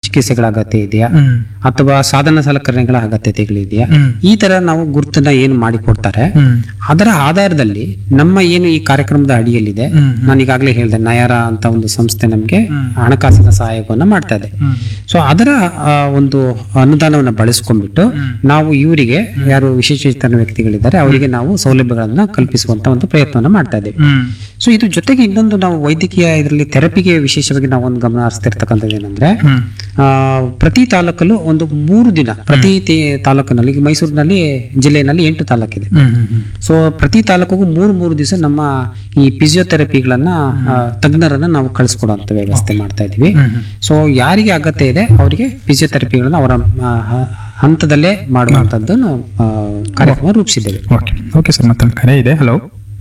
ಶಸ್ತ್ರಚಿಕಿತ್ಸೆಗಳ ಅಗತ್ಯ ಇದೆಯಾ ಹ್ಮ್ ಅಥವಾ ಸಾಧನ ಸಲಕರಣೆಗಳ ಅಗತ್ಯತೆಗಳಿದೆಯಾ ಹ್ಮ್. ಈ ತರ ನಾವು ಗುರುತನ್ನ ಏನು ಮಾಡಿಕೊಡ್ತಾರೆ ಹ್ಮ್ ಅದರ ಆಧಾರದಲ್ಲಿ ನಮ್ಮ ಏನು ಈ ಕಾರ್ಯಕ್ರಮದ ಅಡಿಯಲ್ಲಿದೆ ಹ್ಮ್. ನಾನು ಈಗಾಗಲೇ ಹೇಳಿದೆ ನಯರ ಅಂತ ಒಂದು ಸಂಸ್ಥೆ ನಮಗೆ ಹ್ಮ್. ಹಣಕಾಸಿನ ಸಹಾಯವನ್ನ ಮಾಡ್ತಾ ಇದೆ ಹ್ಮ್ ಸೊ ಅದರ ಆ, ಒಂದು ಅನುದಾನವನ್ನು ಬಳಸ್ಕೊಂಡ್ಬಿಟ್ಟು ಹ್ಮ್. ನಾವು ಇವರಿಗೆ ಯಾರು ವಿಶೇಷಚೇತನ ವ್ಯಕ್ತಿಗಳಿದ್ದಾರೆ ಅವರಿಗೆ ನಾವು ಸೌಲಭ್ಯಗಳನ್ನ ಕಲ್ಪಿಸುವಂತ ಒಂದು ಪ್ರಯತ್ನವನ್ನ ಮಾಡ್ತಾ ಇದ್ದೇವೆ ಹ್ಮ್ ಸೊ ಇದು ಜೊತೆಗೆ ಇನ್ನೊಂದು ನಾವು ವೈದ್ಯಕೀಯ ಇದರಲ್ಲಿ ಥೆರಪಿಗೆ ವಿಶೇಷವಾಗಿ ನಾವು ಒಂದು ಗಮನ ಹರಿಸ್ತಿರ್ತಕ್ಕಂಥದ್ದು ಏನಂದ್ರೆ ಹ್ಮ್ ಆ, ಪ್ರತಿ ತಾಲೂಕಲ್ಲೂ ಒಂದು ಮೂರು ದಿನ ಪ್ರತಿ ತಿ- ತಾಲೂಕಿನಲ್ಲಿ ಈಗ ಮೈಸೂರಿನಲ್ಲಿ ಜಿಲ್ಲೆಯಲ್ಲಿ ಎಂಟು ತಾಲೂಕಿದೆ ಹ್ಮ್ ಹ್ಮ್ ಹ್ಮ್ ಸೊ ಪ್ರತಿ ತಾಲೂಕಿಗೂ ಮೂರು ಮೂರು ದಿವಸ ನಮ್ಮ ಈ ಫಿಸಿಯೋಥೆರಪಿಗಳನ್ನ ಆ, ತಜ್ಞರನ್ನ ನಾವು ಕಳಿಸ್ಕೊಡುವಂತ ವ್ಯವಸ್ಥೆ ಮಾಡ್ತಾ ಇದೀವಿ ಹ್ಮ್ ಹ್ಮ್ ಸೊ ಯಾರಿಗೆ ಅಗತ್ಯ ಇದೆ ಅವರಿಗೆ ಫಿಸಿಯೋಥೆರಪಿಗಳನ್ನ ಅವರ ಆ, ಹ- ಹಂತದಲ್ಲೇ ಮಾಡುವಂತದ್ದು ನಾವು ಆ, ಕಾರ್ಯಕ್ರಮ ರೂಪಿಸಿದ್ದೇವೆ ಓಕೆ ಓಕೆ ಸರ್ ಮತ್ತೊಂದು ಕರೆ ಇದೆ ಹಲೋ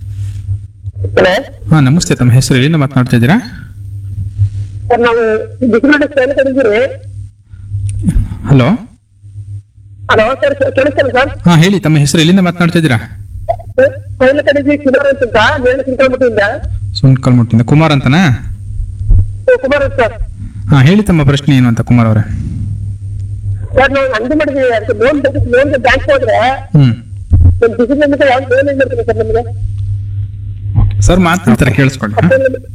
ಹಲೋ ಹಾ ನಮಸ್ತೆ ತಮ್ಮ ಹೆಸರು ಎಲ್ಲಿಂದ ಮಾತನಾಡ್ತಾ ಇದ್ದೀರಾ ಸರ್ ನಾವು ಬಿಸಿಮಾಡ ಸೇಲ್ ಕಡಿದ್ರಿ ಹಲೋ ಹಲೋ ಸರ್ ಕೇಳಿಸ್ತಾರೆ ಸರ್ ಹಾ ಹೇಳಿ ತಮ್ಮ ಹೆಸರು ಎಲ್ಲಿಂದ ಮಾತನಾಡ್ತಾ ಇದ್ದೀರಾ ಸೇಲ್ ಕಡಿದ್ವಿ ಕಿಲೋರ್ ಅಂತ ನೇಣ ಕಿಲೋಮೀಟರ್ ಸುಂಕಲ್ಮುಟ್ಟಿಂದ ಕುಮಾರ್ ಅಂತನಾ ಕುಮಾರ್ ಸರ್ ಹಾ ಹೇಳಿ ತಮ್ಮ ಪ್ರಶ್ನೆ ಏನು ಅಂತ ಕುಮಾರ್ ಅವರೇ ಸರ್ ನಾವು ಅಂಗಡಿ ಮಾಡಿದ್ವಿ ಅದಕ್ಕೆ ಲೋನ್ ಲೋನ್ ಬ್ಯಾಂಕ್ ಹೋದ್ರೆ ಹ್ಮ್ ಒಂದು ಬಿಸಿಲು ಯಾವ ಲೋನ್ ಏನ್ ಮಾಡ್ತೀವಿ ಸರ್ ನಮಗೆ ಸರ್ ಮಾತಾಡ್ತಾರೆ ಕೇಳಿಸ್ಕೊಳ್ಳಿ ಹಾ?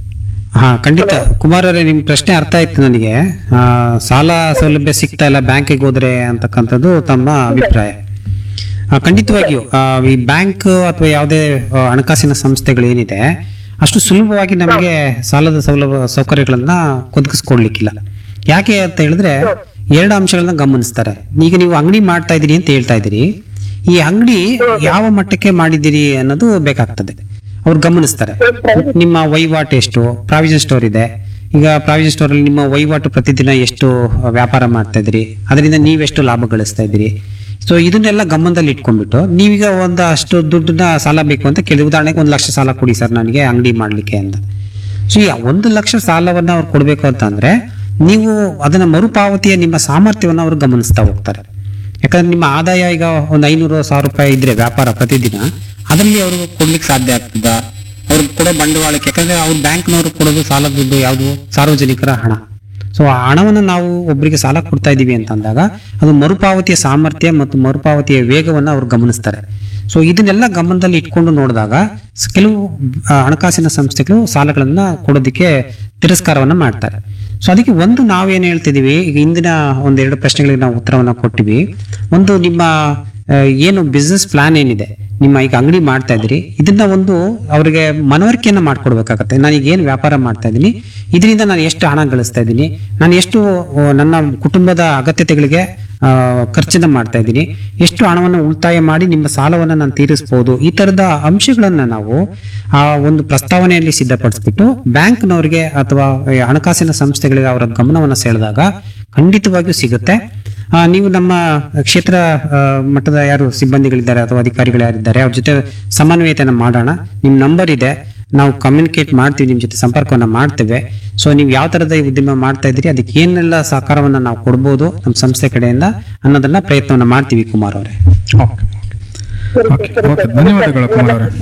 ಹಾ ಖಂಡಿತ ಕುಮಾರ್ ಅವರೇ ನಿಮ್ ಪ್ರಶ್ನೆ ಅರ್ಥ ಆಯ್ತು ನನಗೆ ಆ, ಸಾಲ ಸೌಲಭ್ಯ ಸಿಗ್ತಾ ಇಲ್ಲ ಬ್ಯಾಂಕಿಗೆ ಹೋದ್ರೆ ಅಂತಕ್ಕಂಥದ್ದು ತಮ್ಮ ಅಭಿಪ್ರಾಯ ಆ, ಖಂಡಿತವಾಗಿಯೂ ಆ, ಈ ಬ್ಯಾಂಕ್ ಅಥವಾ ಯಾವುದೇ ಆ, ಹಣಕಾಸಿನ ಸಂಸ್ಥೆಗಳು ಏನಿದೆ ಅಷ್ಟು ಸುಲಭವಾಗಿ ನಮಗೆ ಸಾಲದ ಸೌಲಭ್ಯ ಸೌಕರ್ಯಗಳನ್ನ ಒದಗಿಸ್ಕೊಡ್ಲಿಕ್ಕಿಲ್ಲ ಯಾಕೆ ಅಂತ ಹೇಳಿದ್ರೆ ಎರಡು ಅಂಶಗಳನ್ನ ಗಮನಿಸ್ತಾರೆ ಈಗ ನೀವು ಅಂಗಡಿ ಮಾಡ್ತಾ ಇದೀರಿ ಅಂತ ಹೇಳ್ತಾ ಇದ್ದೀರಿ ಈ ಅಂಗಡಿ ಯಾವ ಮಟ್ಟಕ್ಕೆ ಮಾಡಿದ್ದೀರಿ ಅನ್ನೋದು ಬೇಕಾಗ್ತದೆ ಅವ್ರು ಗಮನಿಸ್ತಾರೆ ನಿಮ್ಮ ವಹಿವಾಟು ಎಷ್ಟು ಪ್ರಾವಿಷನ್ ಸ್ಟೋರ್ ಇದೆ ಈಗ ಪ್ರಾವಿಷನ್ ಸ್ಟೋರ್ ಅಲ್ಲಿ ನಿಮ್ಮ ವಹಿವಾಟು ಪ್ರತಿದಿನ ಎಷ್ಟು ವ್ಯಾಪಾರ ಮಾಡ್ತಾ ಇದ್ರಿ ಅದರಿಂದ ನೀವೆಷ್ಟು ಲಾಭ ಗಳಿಸ್ತಾ ಇದ್ದೀರಿ ಸೊ ಇದನ್ನೆಲ್ಲ ಗಮನದಲ್ಲಿ ಇಟ್ಕೊಂಡ್ಬಿಟ್ಟು ನೀವೀಗ ಒಂದು ಅಷ್ಟು ದುಡ್ಡನ್ನ ಸಾಲ ಬೇಕು ಅಂತ ಕೇಳಿ ಉದಾಹರಣೆಗೆ ಒಂದು ಲಕ್ಷ ಸಾಲ ಕೊಡಿ ಸರ್ ನನಗೆ ಅಂಗಡಿ ಮಾಡ್ಲಿಕ್ಕೆ ಅಂತ ಸೊ ಈ ಒಂದು ಲಕ್ಷ ಸಾಲವನ್ನ ಅವ್ರು ಕೊಡ್ಬೇಕು ಅಂತ ಅಂದ್ರೆ ನೀವು ಅದನ್ನ ಮರುಪಾವತಿಯ ನಿಮ್ಮ ಸಾಮರ್ಥ್ಯವನ್ನ ಅವರು ಗಮನಿಸ್ತಾ ಹೋಗ್ತಾರೆ ಯಾಕಂದ್ರೆ ನಿಮ್ಮ ಆದಾಯ ಈಗ ಒಂದು ಐನೂರು ಸಾವಿರ ರೂಪಾಯಿ ಇದ್ರೆ ವ್ಯಾಪಾರ ಪ್ರತಿದಿನ ಅದರಲ್ಲಿ ಅವರು ಕೊಡ್ಲಿಕ್ಕೆ ಸಾಧ್ಯ ಆಗ್ತದ ಅವ್ರಿಗೆ ಕೊಡೋ ಬಂಡವಾಳಕ್ಕೆ ಯಾಕಂದ್ರೆ ಅವ್ರ ಬ್ಯಾಂಕ್ನವರು ಕೊಡೋದು ಸಾಲ ದುಡ್ಡು ಯಾವುದು ಸಾರ್ವಜನಿಕರ ಹಣ ಸೊ ಆ ಹಣವನ್ನು ನಾವು ಒಬ್ಬರಿಗೆ ಸಾಲ ಕೊಡ್ತಾ ಇದೀವಿ ಅಂತ ಅಂದಾಗ ಅದು ಮರುಪಾವತಿಯ ಸಾಮರ್ಥ್ಯ ಮತ್ತು ಮರುಪಾವತಿಯ ವೇಗವನ್ನು ಅವ್ರು ಗಮನಿಸ್ತಾರೆ ಸೊ ಇದನ್ನೆಲ್ಲ ಗಮನದಲ್ಲಿ ಇಟ್ಕೊಂಡು ನೋಡಿದಾಗ ಸ- ಕೆಲವು ಆ, ಹಣಕಾಸಿನ ಸಂಸ್ಥೆಗಳು ಸಾಲಗಳನ್ನ ಕೊಡೋದಕ್ಕೆ ತಿರಸ್ಕಾರವನ್ನ ಮಾಡ್ತಾರೆ ಸೊ ಅದಕ್ಕೆ ಒಂದು ನಾವೇನ್ ಹೇಳ್ತಿದೀವಿ ಈಗ ಇಂದಿನ ಒಂದೆರಡು ಪ್ರಶ್ನೆಗಳಿಗೆ ನಾವು ಉತ್ತರವನ್ನ ಕೊಟ್ಟಿವಿ ಒಂದು ನಿಮ್ಮ ಆ, ಏನು ಬಿಸ್ನೆಸ್ ಪ್ಲಾನ್ ಏನಿದೆ ನಿಮ್ಮ ಈಗ ಅಂಗಡಿ ಮಾಡ್ತಾ ಇದ್ದೀರಿ ಇದನ್ನ ಒಂದು ಅವರಿಗೆ ಮನವರಿಕೆಯನ್ನ ಮಾಡ್ಕೊಡ್ಬೇಕಾಗತ್ತೆ ನಾನು ಈಗ ಏನು ವ್ಯಾಪಾರ ಮಾಡ್ತಾ ಇದ್ದೀನಿ ಇದರಿಂದ ನಾನು ಎಷ್ಟು ಹಣ ಗಳಿಸ್ತಾ ಇದ್ದೀನಿ ನಾನು ಎಷ್ಟು ಆ, ನನ್ನ ಕುಟುಂಬದ ಅಗತ್ಯತೆಗಳಿಗೆ ಆ, ಖರ್ಚನ್ನ ಮಾಡ್ತಾ ಇದ್ದೀನಿ ಎಷ್ಟು ಹಣವನ್ನು ಉಳಿತಾಯ ಮಾಡಿ ನಿಮ್ಮ ಸಾಲವನ್ನು ನಾನು ತೀರಿಸಬಹುದು ಈ ತರದ ಅಂಶಗಳನ್ನ ನಾವು ಆ ಒಂದು ಪ್ರಸ್ತಾವನೆಯಲ್ಲಿ ಸಿದ್ಧಪಡಿಸ್ಬಿಟ್ಟು ಬ್ಯಾಂಕ್ನವರಿಗೆ ಅಥವಾ ಈ ಹಣಕಾಸಿನ ಸಂಸ್ಥೆಗಳಿಗೆ ಅವರ ಗಮನವನ್ನು ಸೆಳೆದಾಗ ಖಂಡಿತವಾಗಿಯೂ ಸಿಗುತ್ತೆ ಆ, ನೀವು ನಮ್ಮ ಕ್ಷೇತ್ರ ಆ, ಮಟ್ಟದ ಯಾರು ಸಿಬ್ಬಂದಿಗಳಿದ್ದಾರೆ ಅಥವಾ ಅಧಿಕಾರಿಗಳು ಯಾರಿದ್ದಾರೆ ಅವ್ರ ಜೊತೆ ಸಮನ್ವಯತೆಯನ್ನು ಮಾಡೋಣ ನಿಮ್ಮ ನಂಬರ್ ಇದೆ ನಾವು ಕಮ್ಯುನಿಕೇಟ್ ಮಾಡ್ತೀವಿ ನಿಮ್ಮ ಜೊತೆ ಸಂಪರ್ಕವನ್ನ ಮಾಡ್ತೇವೆ ಸೊ ನೀವು ಯಾವ ತರದ ಈ ಉದ್ಯಮ ಮಾಡ್ತಾ ಇದ್ದೀರಿ ಅದಕ್ಕೆ ಏನೆಲ್ಲ ಸಹಕಾರವನ್ನ ನಾವು ಕೊಡ್ಬೋದು ನಮ್ಮ ಸಂಸ್ಥೆ ಕಡೆಯಿಂದ ಅನ್ನೋದನ್ನ ಪ್ರಯತ್ನವನ್ನ ಮಾಡ್ತೀವಿ ಕುಮಾರ್ ಅವರೇ ಓಕೆ ಓಕೆ ಓಕೆ ಧನ್ಯವಾದಗಳು ಕುಮಾರ್ ಅವರೇ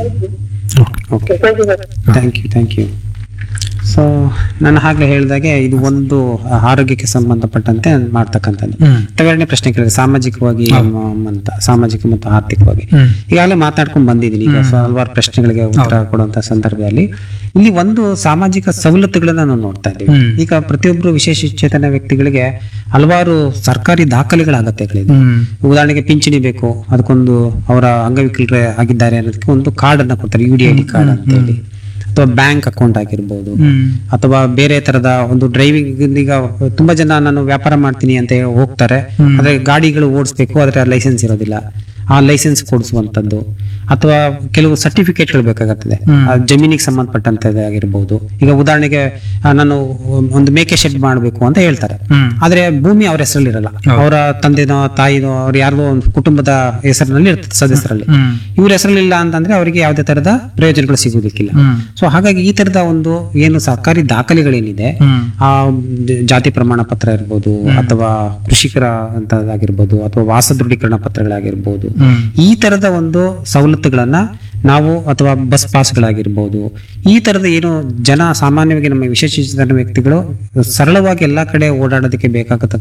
okay thank you sir thank you thank you so ನಾನು ಆಗ್ಲೇ ಹೇಳಿದಾಗೆ ಇದು ಒಂದು ಆರೋಗ್ಯಕ್ಕೆ ಸಂಬಂಧಪಟ್ಟಂತೆ ಮಾಡ್ತಕ್ಕಂಥದ್ದು ಹ್ಮ್ ಎರಡನೇ ಪ್ರಶ್ನೆ ಕೇಳಿದ್ರೆ ಸಾಮಾಜಿಕವಾಗಿ ಮ- ಅಂತ ಸಾಮಾಜಿಕ ಮತ್ತು ಆರ್ಥಿಕವಾಗಿ ಹ್ಮ್ ಈಗಾಗಲೇ ಮಾತಾಡ್ಕೊಂಡು ಬಂದಿದ್ದೀನಿ ಈಗ ಸೊ ಹಲವಾರು ಪ್ರಶ್ನೆಗಳಿಗೆ ಉತ್ತರ ಕೊಡುವಂತ ಸಂದರ್ಭದಲ್ಲಿ ಇಲ್ಲಿ ಒಂದು ಸಾಮಾಜಿಕ ಸವಲತ್ತುಗಳನ್ನ ನಾವು ನೋಡ್ತಾ ಇದ್ದೀವಿ ಹ್ಮ್. ಈಗ ಪ್ರತಿಯೊಬ್ಬರು ವಿಶೇಷ ಚೇತನ ವ್ಯಕ್ತಿಗಳಿಗೆ ಹಲವಾರು ಸರ್ಕಾರಿ ದಾಖಲೆಗಳ ಅಗತ್ಯಗಳಿದೆ ಹ್ಮ್ ಉದಾಹರಣೆಗೆ ಪಿಂಚಣಿ ಬೇಕು ಅದಕ್ಕೊಂದು ಅವರ ಅಂಗವಿಕಲರೇ ಆಗಿದ್ದಾರೆ ಅನ್ನೋದಕ್ಕೆ ಒಂದು ಕಾರ್ಡ್ ಅನ್ನ ಕೊಡ್ತಾರೆ U D I D card ಅಂತ ಹೇಳಿ ಅಥವಾ ಬ್ಯಾಂಕ್ ಅಕೌಂಟ್ ಆಗಿರ್ಬೋದು ಹ್ಮ್ ಅಥವಾ ಬೇರೆ ತರದ ಒಂದು ಡ್ರೈವಿಂಗ್ ಈಗ ತುಂಬಾ ಜನ ನಾನು ವ್ಯಾಪಾರ ಮಾಡ್ತೀನಿ ಅಂತ ಹೇಳಿ ಹೋಗ್ತಾರೆ ಹ್ಮ್. ಆದ್ರೆ ಗಾಡಿಗಳು ಓಡಿಸ್ಬೇಕು ಆದ್ರೆ ಲೈಸೆನ್ಸ್ ಇರೋದಿಲ್ಲ ಆ ಲೈಸೆನ್ಸ್ ಕೊಡಿಸುವಂತದ್ದು ಅಥವಾ ಕೆಲವು ಸರ್ಟಿಫಿಕೇಟ್ಗಳು ಬೇಕಾಗುತ್ತದೆ ಹ್ಮ್. ಆ ಜಮೀನಿಗೆ ಸಂಬಂಧಪಟ್ಟಂತದ್ದು ಆಗಿರ್ಬೋದು ಈಗ ಉದಾಹರಣೆಗೆ ಆ, ನಾನು ಒಂದು ಮೇಕೆ ಶೆಡ್ ಮಾಡಬೇಕು ಅಂತ ಹೇಳ್ತಾರೆ ಹ್ಮ್ ಆದ್ರೆ ಭೂಮಿ ಅವ್ರ ಹೆಸರಲ್ಲಿ ಇರಲ್ಲ ಹೌದು. ಅವರ ತಂದೆನೋ ತಾಯಿನೋ ಅವ್ರ ಯಾರ್ದೋ ಒಂದು ಕುಟುಂಬದ ಹೆಸರಿನಲ್ಲಿ ಇರ್ತದೆ ಸದಸ್ಯರಲ್ಲಿ ಹ್ಮ್ ಇವ್ರ ಹೆಸರಲ್ಲಿ ಇಲ್ಲ ಅಂತಂದ್ರೆ ಅವರಿಗೆ ಯಾವುದೇ ತರದ ಪ್ರಯೋಜನಗಳು ಸಿಗುವುದಕ್ಕಿಲ್ಲ ಹ್ಮ್ ಸೊ ಹಾಗಾಗಿ ಈ ತರದ ಒಂದು ಏನು ಸರ್ಕಾರಿ ದಾಖಲೆಗಳೇನಿದೆ ಹ್ಮ್ ಆ ಜ- ಜಾತಿ ಪ್ರಮಾಣ ಪತ್ರ ಇರ್ಬೋದು ಅಥವಾ ಕೃಷಿಕರ ಅಂತದಾಗಿರ್ಬೋದು ಅಥವಾ ವಾಸ ದೃಢೀಕರಣ ಪತ್ರಗಳಾಗಿರ್ಬೋದು ಹ್ಮ್ ಈ ತರದ ಒಂದು ಸವಲತ್ತುಗಳನ್ನ ನಾವು ಅಥವಾ ಬಸ್ ಪಾಸ್ಗಳಾಗಿರ್ಬೋದು ಈ ತರದ ಏನು ಜನ ಸಾಮಾನ್ಯವಾಗಿ ನಮ್ಮ ವಿಶೇಷ ಚೇತನ ವ್ಯಕ್ತಿಗಳು ಸರಳವಾಗಿ ಎಲ್ಲಾ ಕಡೆ ಓಡಾಡೋದಕ್ಕೆ ಬೇಕಾಗತಕ್ಕ